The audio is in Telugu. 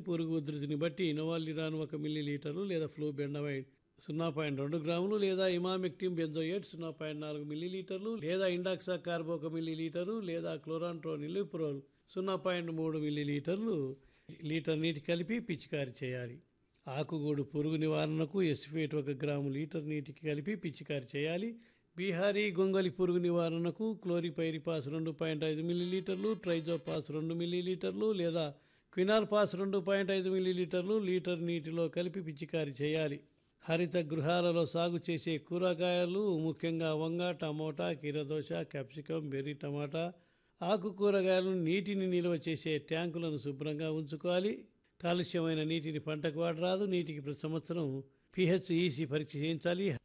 పురుగు ఉధృతిని బట్టి ఇనోవాలిరాన్ ఒక మిల్లీ లీటర్లు లేదా ఫ్లూ బెండమైడ్ సున్నా పాయింట్ రెండు గ్రాములు లేదా ఇమామిక్టిమ్ బెంజోయేట్ సున్నా పాయింట్ నాలుగు మిల్లీ లీటర్లు లేదా ఇండాక్సా కార్బో ఒక మిల్లీ లీటరు లేదా క్లోరాంట్రోన్ ఇలిప్రోల్ సున్నా పాయింట్ మూడు మిల్లీ లీటర్లు లీటర్ నీటి కలిపి పిచికారి చేయాలి ఆకుగూడు పురుగు నివారణకు ఎస్ఫేట్ ఒక గ్రాము లీటర్ నీటికి కలిపి పిచికారి చేయాలి బీహారీ గొంగలి పురుగు నివారణకు క్లోరిపైరిపాస్ రెండు పాయింట్ ఐదు మిల్లీలీటర్లు ట్రైజోపాస్ రెండు మిల్లీలీటర్లు లేదా క్వినాల్ పాస్ రెండు పాయింట్ ఐదు మిల్లీలీటర్లు లీటర్ నీటిలో కలిపి పిచికారి చేయాలి హరిత గృహాలలో సాగు చేసే కూరగాయలు ముఖ్యంగా వంగ టమోటా కీరదోస క్యాప్సికం బెర్రీ టమాటా ఆకుకూరగాయలను నీటిని నిల్వ చేసే ట్యాంకులను శుభ్రంగా ఉంచుకోవాలి కాలుష్యమైన నీటిని పంటకు వాడరాదు నీటికి ప్రతి సంవత్సరం పిహెచ్ ఈసీ పరీక్ష చేయించాలి